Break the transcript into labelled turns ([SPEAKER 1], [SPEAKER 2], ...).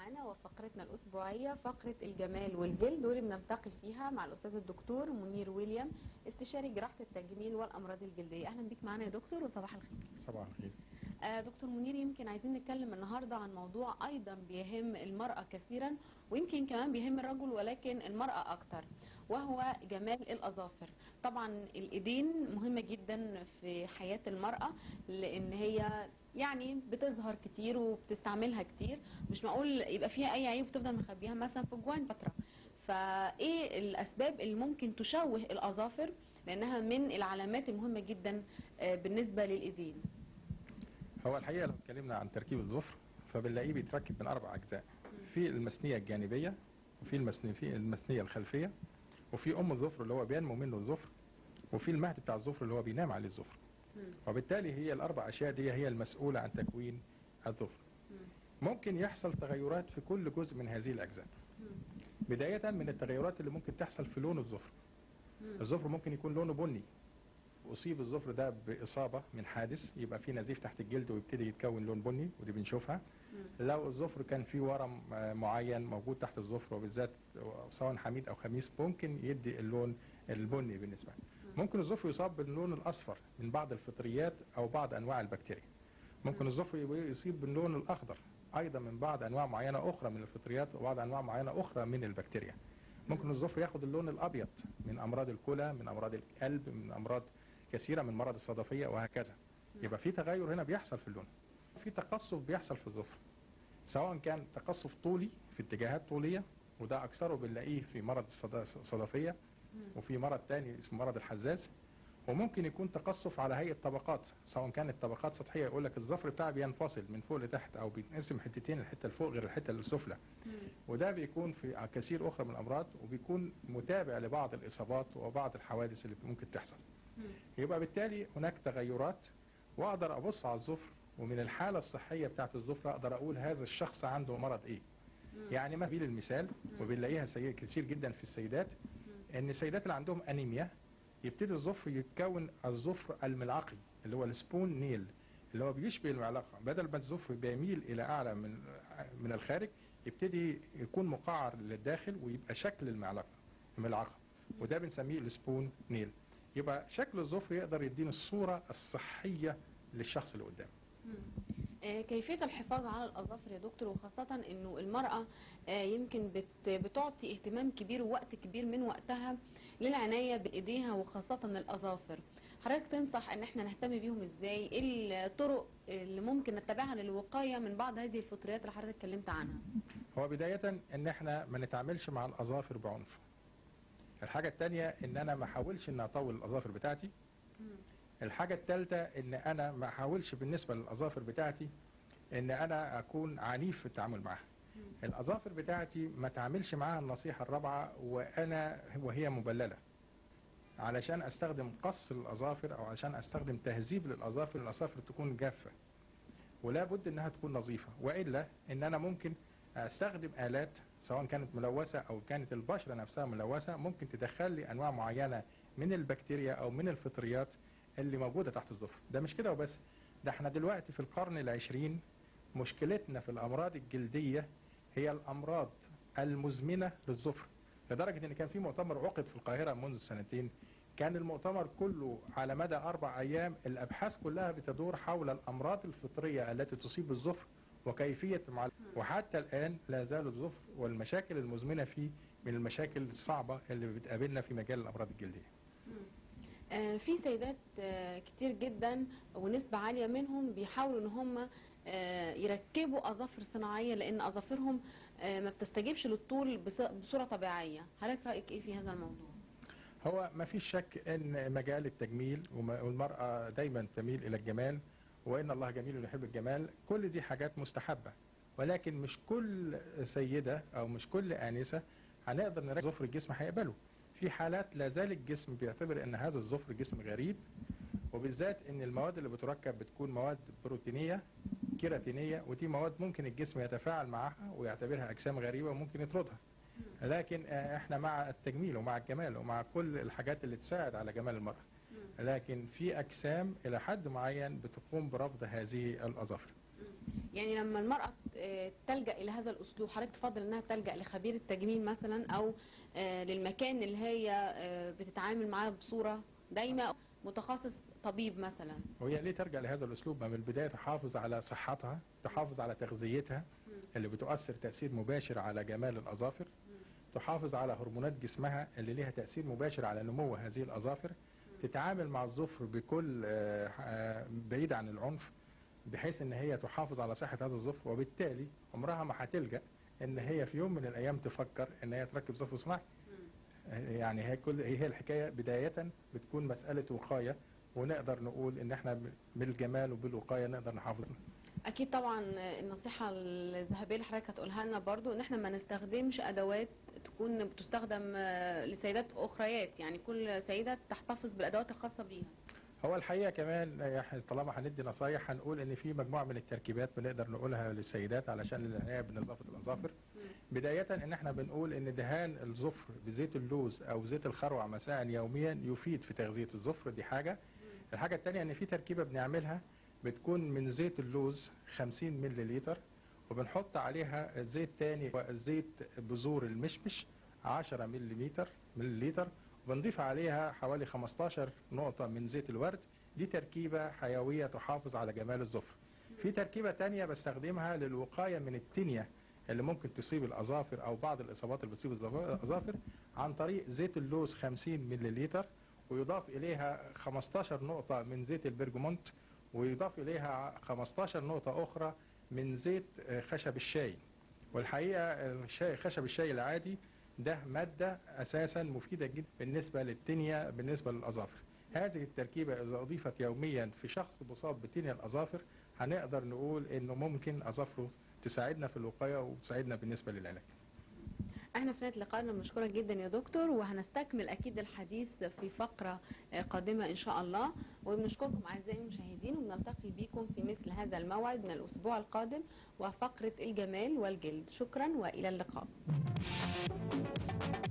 [SPEAKER 1] معانا وفقرتنا الأسبوعية فقرة الجمال والجلد واللي بنلتقي فيها مع الأستاذ الدكتور منير ويليام استشاري جراحة التجميل والأمراض الجلدية أهلا بيك معانا يا دكتور وصباح الخير
[SPEAKER 2] صباح الخير
[SPEAKER 1] آه دكتور منير يمكن عايزين نتكلم النهاردة عن موضوع أيضا بيهم المرأة كثيرا ويمكن كمان بيهم الرجل ولكن المرأة أكتر وهو جمال الأظافر طبعا الإيدين مهمة جدا في حياة المرأة لأن هي يعني بتظهر كتير وبتستعملها كتير مش معقول يبقى فيها أي عيب وتفضل مخبيها مثلا في جوان فترة فإيه الأسباب اللي ممكن تشوه الأظافر لأنها من العلامات المهمة جدا آه، بالنسبة للإيدين
[SPEAKER 2] هو الحقيقه لو اتكلمنا عن تركيب الظفر فبنلاقيه بيتركب من اربع اجزاء في المثنيه الجانبيه وفي المثنيه في المثنيه الخلفيه وفي ام الظفر اللي هو بينمو منه الظفر وفي المهد بتاع الظفر اللي هو بينام عليه الظفر وبالتالي هي الاربع اشياء دي هي المسؤوله عن تكوين الظفر ممكن يحصل تغيرات في كل جزء من هذه الاجزاء بدايه من التغيرات اللي ممكن تحصل في لون الظفر الظفر ممكن يكون لونه بني اصيب الظفر ده باصابه من حادث يبقى في نزيف تحت الجلد ويبتدي يتكون لون بني ودي بنشوفها لو الظفر كان فيه ورم آه، معين موجود تحت الظفر وبالذات سواء حميد او خميس ممكن يدي اللون البني بالنسبه له ممكن الظفر يصاب باللون الاصفر من بعض الفطريات او بعض انواع البكتيريا ممكن الظفر يبقى يصيب باللون الاخضر ايضا من بعض انواع معينه اخرى من الفطريات وبعض انواع معينه اخرى من البكتيريا ممكن الظفر ياخد اللون الابيض من امراض الكلى من امراض القلب من امراض كثيره من مرض الصدفيه وهكذا يبقى في تغير هنا بيحصل في اللون في تقصف بيحصل في الظفر سواء كان تقصف طولي في اتجاهات طوليه وده اكثره بنلاقيه في مرض الصدف- الصدفيه وفي مرض تاني اسمه مرض الحزاز وممكن يكون تقصف على هيئه طبقات سواء كانت طبقات سطحيه يقول لك الظفر بتاعي بينفصل من فوق لتحت او بيتقسم حتتين الحته اللي فوق غير الحته اللي السفلى وده بيكون في كثير اخرى من الامراض وبيكون متابع لبعض الاصابات وبعض الحوادث اللي ممكن تحصل يبقى بالتالي هناك تغيرات واقدر ابص على الظفر ومن الحاله الصحيه بتاعت الظفر اقدر اقول هذا الشخص عنده مرض ايه يعني ما سبيل المثال وبنلاقيها سي- كتير جدا في السيدات ان السيدات اللي عندهم انيميا يبتدي الظفر يتكون الظفر الملعقي اللي هو السبون نيل اللي هو بيشبه المعلقه بدل ما الظفر بيميل الى اعلى من من الخارج يبتدي يكون مقعر للداخل ويبقى شكل المعلقه الملعقه وده بنسميه السبون نيل يبقى شكل الظفر يقدر يديني الصوره الصحيه للشخص اللي قدامه
[SPEAKER 1] آه، كيفية الحفاظ على الأظافر يا دكتور وخاصة إنه المرأة آه، يمكن بت- بتعطي اهتمام كبير ووقت كبير من وقتها للعناية بإيديها وخاصة الأظافر حضرتك تنصح إن احنا نهتم بيهم إزاي؟ إيه الطرق اللي ممكن نتبعها للوقاية من بعض هذه الفطريات اللي حضرتك اتكلمت عنها؟
[SPEAKER 2] هو بداية ان احنا ما نتعاملش مع الاظافر بعنف الحاجة التانية ان انا ما احاولش ان اطول الاظافر بتاعتي الحاجة التالتة ان انا ما احاولش بالنسبة للاظافر بتاعتي ان انا اكون عنيف في التعامل معاها الاظافر بتاعتي ما تعملش معاها النصيحة الرابعة وانا وهي مبللة علشان استخدم قص الاظافر او عشان استخدم تهذيب للاظافر الاظافر تكون جافة ولا بد انها تكون نظيفة والا ان انا ممكن استخدم الات سواء كانت ملوثه او كانت البشره نفسها ملوثه ممكن تدخل لي انواع معينه من البكتيريا او من الفطريات اللي موجوده تحت الظفر ده مش كده وبس ده احنا دلوقتي في القرن العشرين مشكلتنا في الامراض الجلديه هي الامراض المزمنه للظفر لدرجه ان كان في مؤتمر عقد في القاهره منذ سنتين كان المؤتمر كله على مدى اربع ايام الابحاث كلها بتدور حول الامراض الفطريه التي تصيب الظفر وكيفيه معالجتها وحتى الان لا زال الظفر والمشاكل المزمنه فيه من المشاكل الصعبه اللي بتقابلنا في مجال الامراض الجلديه.
[SPEAKER 1] آه، في سيدات آه، كتير جدا ونسبة عالية منهم بيحاولوا ان هم آه، يركبوا اظافر صناعية لان اظافرهم آه، ما بتستجيبش للطول بص- بصورة طبيعية حضرتك رأيك ايه في هذا الموضوع؟
[SPEAKER 2] هو ما فيش شك ان مجال التجميل وم- والمراه دايما تميل الى الجمال وان الله جميل يحب الجمال كل دي حاجات مستحبه ولكن مش كل سيده او مش كل انسه هنقدر نركب ظفر الجسم هيقبله في حالات لا زال الجسم بيعتبر ان هذا الظفر جسم غريب وبالذات ان المواد اللي بتركب بتكون مواد بروتينيه كيراتينيه ودي مواد ممكن الجسم يتفاعل معها ويعتبرها اجسام غريبه وممكن يطردها لكن آه، احنا مع التجميل ومع الجمال ومع كل الحاجات اللي تساعد على جمال المرأة لكن في أجسام إلى حد معين بتقوم برفض هذه الأظافر
[SPEAKER 1] يعني لما المرأة آه، تلجأ إلى هذا الأسلوب حضرتك تفضل إنها تلجأ لخبير التجميل مثلا أو آه، للمكان اللي هي آه، بتتعامل معاه بصورة دايمة متخصص طبيب مثلا
[SPEAKER 2] وهي ليه ترجع لهذا الاسلوب ما من البدايه تحافظ على صحتها تحافظ على تغذيتها اللي بتؤثر تاثير مباشر على جمال الاظافر تحافظ على هرمونات جسمها اللي ليها تاثير مباشر على نمو هذه الاظافر تتعامل مع الظفر بكل آه، آه، بعيد عن العنف بحيث ان هي تحافظ على صحه هذا الظفر وبالتالي عمرها ما هتلجا ان هي في يوم من الايام تفكر ان هي تركب ظفر صناعي يعني هي كل هي الحكايه بدايه بتكون مساله وقايه ونقدر نقول ان احنا بالجمال وبالوقايه نقدر نحافظ
[SPEAKER 1] اكيد طبعا النصيحه الذهبيه اللي حضرتك هتقولها لنا برضو ان احنا ما نستخدمش ادوات تكون بتستخدم آه، لسيدات اخريات يعني كل سيده تحتفظ بالادوات الخاصه بيها
[SPEAKER 2] هو الحقيقه كمان آه، إحنا طالما هندي نصايح هنقول ان في مجموعه من التركيبات بنقدر نقولها للسيدات علشان العنايه بنظافه الاظافر بدايه ان احنا بنقول ان دهان الظفر بزيت اللوز او زيت الخروع مساء يوميا يفيد في تغذيه الظفر دي حاجه الحاجه الثانيه ان في تركيبه بنعملها بتكون من زيت اللوز 50 مللي لتر وبنحط عليها زيت تاني زيت بذور المشمش 10 مللي لتر مللي لتر وبنضيف عليها حوالي 15 نقطة من زيت الورد دي تركيبة حيوية تحافظ على جمال الظفر في تركيبة تانية بستخدمها للوقاية من التنية اللي ممكن تصيب الأظافر أو بعض الإصابات اللي بتصيب الظف- الأظافر عن طريق زيت اللوز 50 مللي لتر ويضاف إليها 15 نقطة من زيت البرجمونت ويضاف إليها 15 نقطة أخرى من زيت آه، خشب الشاي والحقيقة الشاي خشب الشاي العادي ده مادة أساسا مفيدة جدا بالنسبة للتنية بالنسبة للأظافر هذه التركيبة إذا أضيفت يوميا في شخص مصاب بتنية الأظافر هنقدر نقول إنه ممكن أظافره تساعدنا في الوقاية وتساعدنا بالنسبة للعلاج
[SPEAKER 1] احنا في نهايه لقائنا بنشكرك جدا يا دكتور وهنستكمل اكيد الحديث في فقره آه، قادمه ان شاء الله وبنشكركم اعزائي المشاهدين وبنلتقي بكم في مثل هذا الموعد من الاسبوع القادم وفقره الجمال والجلد شكرا والى اللقاء